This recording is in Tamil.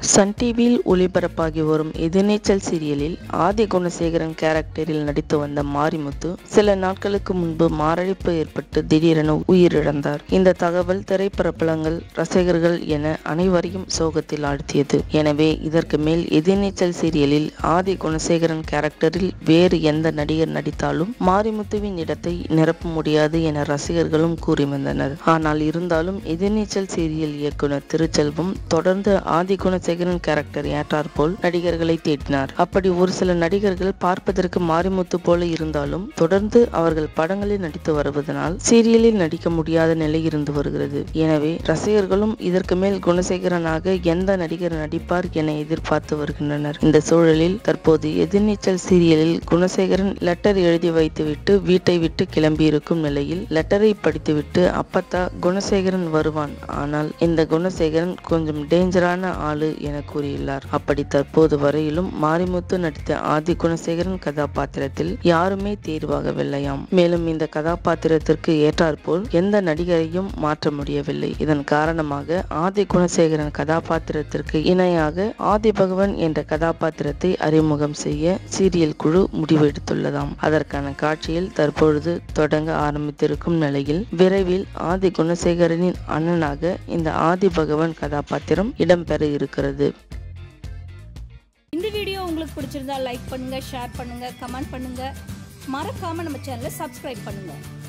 சன் டிவியில் ஒளிபரப்பாகி வரும் எதிர்நீச்சல் சீரியலில் ஆதி குணசேகரன் கேரக்டரில் நடித்து வந்த மாரிமுத்து சில நாட்களுக்கு முன்பு மாரடைப்பு ஏற்பட்டு திடீரென உயிரிழந்தார் இந்த தகவல் திரைப்பரப்பலங்கள் ரசிகர்கள் என அனைவரையும் சோகத்தில் ஆழ்த்தியது எனவே இதற்கு மேல் எதிர்நீச்சல் சீரியலில் ஆதி குணசேகரன் கேரக்டரில் வேறு எந்த நடிகர் நடித்தாலும் மாரிமுத்துவின் இடத்தை நிரப்ப முடியாது என ரசிகர்களும் கூறி வந்தனர் ஆனால் இருந்தாலும் எதிர்நீச்சல் சீரியல் இயக்குனர் திருச்செல்வம் தொடர்ந்து ஆதி குணசேகரன் கேரக்டர் ஏற்றார் போல் நடிகர்களை தேடினார் அப்படி ஒரு சில நடிகர்கள் பார்ப்பதற்கு மாரிமுத்து போல இருந்தாலும் தொடர்ந்து அவர்கள் படங்களில் நடித்து வருவதனால் சீரியலில் நடிக்க முடியாத நிலை இருந்து வருகிறது எனவே ரசிகர்களும் இதற்கு மேல் குணசேகரனாக எந்த நடிகர் நடிப்பார் என எதிர்பார்த்து வருகின்றனர் இந்த சூழலில் தற்போது எதிர்நீச்சல் சீரியலில் குணசேகரன் லெட்டர் எழுதி வைத்துவிட்டு வீட்டை விட்டு கிளம்பியிருக்கும் நிலையில் லெட்டரை படித்துவிட்டு அப்பத்தா குணசேகரன் வருவான் ஆனால் இந்த குணசேகரன் கொஞ்சம் டேஞ்சரான ஆளு என கூறியுள்ளார் அப்படி தற்போது வரையிலும் மாரிமுத்து நடித்த ஆதி குணசேகரன் கதாபாத்திரத்தில் யாருமே தேர்வாகவில்லையாம் மேலும் இந்த கதாபாத்திரத்திற்கு ஏற்றாற்போல் எந்த நடிகரையும் மாற்ற முடியவில்லை இதன் காரணமாக ஆதி குணசேகரன் கதாபாத்திரத்திற்கு இணையாக ஆதி பகவன் என்ற கதாபாத்திரத்தை அறிமுகம் செய்ய சீரியல் குழு முடிவெடுத்துள்ளதாம் அதற்கான காட்சியில் தற்பொழுது தொடங்க ஆரம்பித்திருக்கும் நிலையில் விரைவில் ஆதி குணசேகரனின் அண்ணனாக இந்த ஆதி பகவன் கதாபாத்திரம் இடம்பெற இருக்கிறது இந்த வீடியோ உங்களுக்கு பிடிச்சிருந்தா லைக் பண்ணுங்க ஷேர் பண்ணுங்க கமெண்ட் பண்ணுங்க மறக்காம நம்ம சேனலை சப்ஸ்கிரைப் பண்ணுங்க